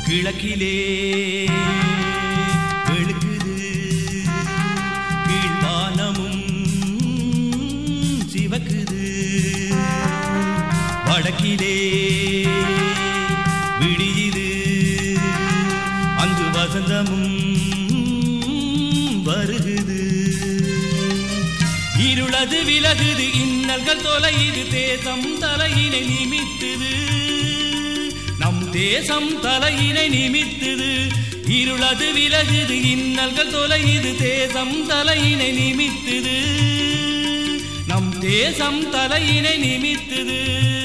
கிழக்கிலே வெளுக்குது கீழ்வானமும் சிவக்குது வடக்கிலே விடியுது அங்கு வசந்தமும் வருகுது இருளது விலகுது இன்னல்கள் தொலையுது தேசம் தலையினை நிமித்துது நம் தேசம் தலையினை நிமித்துது இருளது விலகுது இன்னல்கள் தொலையுது தேசம் தலையினை நிமித்துது நம் தேசம் தலையினை நிமித்துது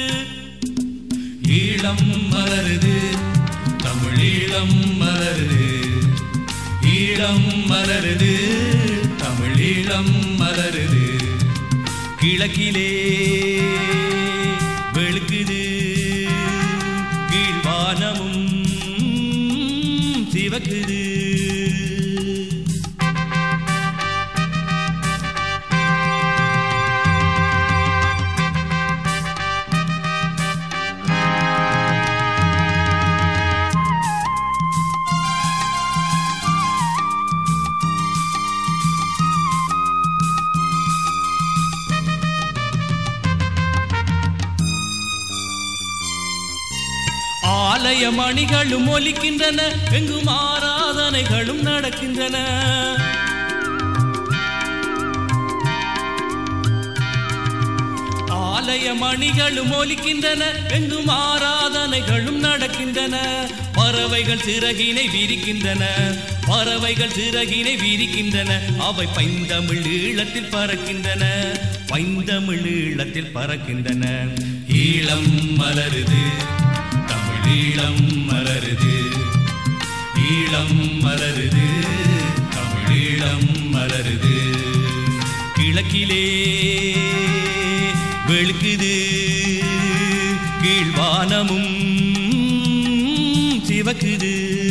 ஈழம் மலருது தமிழீழம் மலருது ஈழம் மலருது தமிழீழம் மலருது கிழக்கிலே வெளுக்குது கீழ்வானமும் சிவக்குது ஆலய மணிகளும் ஒலிக்கின்றன எங்கும் ஆராதனைகளும் நடக்கின்றன ஆலய மணிகளும் ஒலிக்கின்றன எங்கும் ஆராதனைகளும் நடக்கின்றன பறவைகள் சிறகினை விரிக்கின்றன பறவைகள் சிறகினை விரிக்கின்றன அவை பைந்தமிழ் ஈழத்தில் பறக்கின்றன பைந்தமிழ் ஈழத்தில் பறக்கின்றன ஈழம் மலருது தமிழீழம் மலருது ஈழம் மலருது தமிழீழம் மலருது கிழக்கிலே வெளுக்குது கீழ்வானமும் சிவக்குது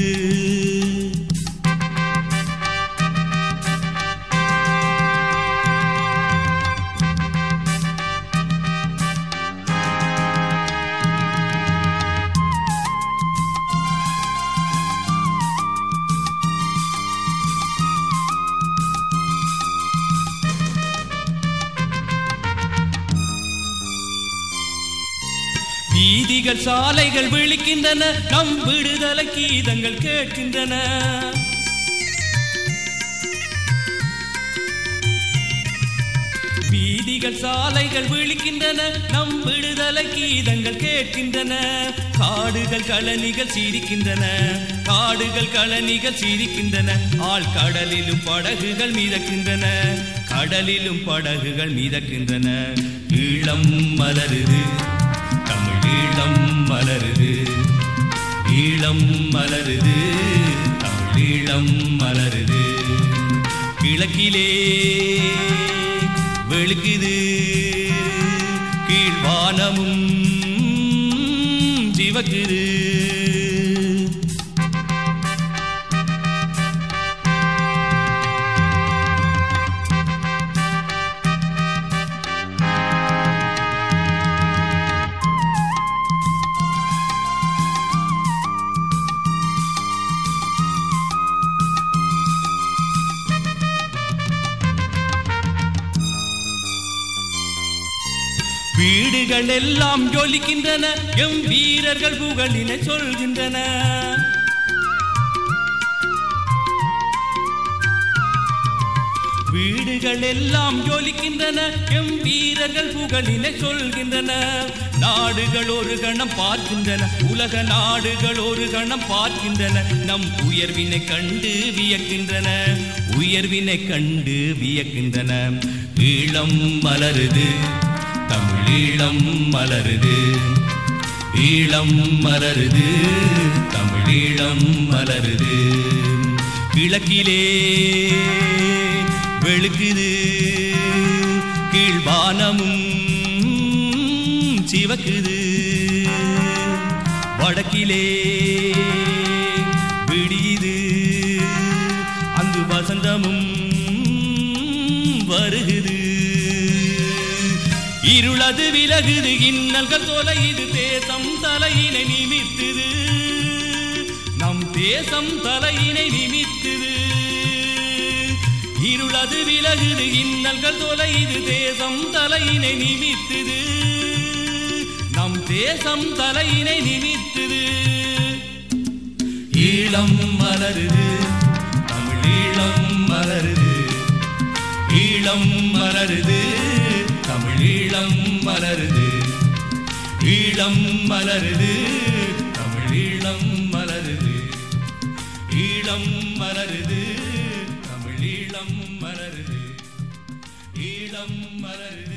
வீதிகள் சாலைகள் விழிக்கின்றன நம் விடுதலை கீதங்கள் கேட்கின்றன வீதிகள் சாலைகள் விழிக்கின்றன நம் விடுதலை கீதங்கள் கேட்கின்றன காடுகள் கழனிகள் சிரிக்கின்றன காடுகள் கழனிகள் சிரிக்கின்றன ஆள் கடலிலும் படகுகள் மிதக்கின்றன கடலிலும் படகுகள் மிதக்கின்றன ஈழம் மலருது தமிழீழம் மலருது ஈழம் மலருது தமிழீழம் மலருது கிழக்கிலே வெளுக்குது கீழ்வானமும் சிவக்குது வீடுகள் எல்லாம் ஜொலிக்கின்றன எம் வீரர்கள் புகழினை சொல்கின்றன வீடுகள் எல்லாம் ஜொலிக்கின்றன எம் வீரர்கள் புகழினை சொல்கின்றன நாடுகள் ஒரு கணம் பார்க்கின்றன உலக நாடுகள் ஒரு கணம் பார்க்கின்றன நம் உயர்வினை கண்டு வியக்கின்றன உயர்வினை கண்டு வியக்கின்றன ஈழம் மலருது தமிழீழம் மலருது ஈழம் மலருது தமிழீழம் மலருது கிழக்கிலே வெளுக்குது கீழ்வானமும் சிவக்குது வடக்கிலே விடியுது அங்கு வசந்தமும் வருகுது இருளது விலகுது இன்னல்கள் தொலையுது தேசம் தலையினை நிமித்துது நம் தேசம் தலையினை நிமித்துது இருளது விலகுது இன்னல்கள் தொலைது தேசம் தலையினை நிமித்துது நம் தேசம் தலையினை நிமித்துது ஈழம் மலருது தமிழ் ஈழம் மலருது ஈழம் மலருது தமிழ் ஈழம் மலருது ஈழம் மலருது தமிழ் ஈழம் மலருது ஈழம் மலருது தமிழ் ஈழம் மலருது ஈழம் மலருது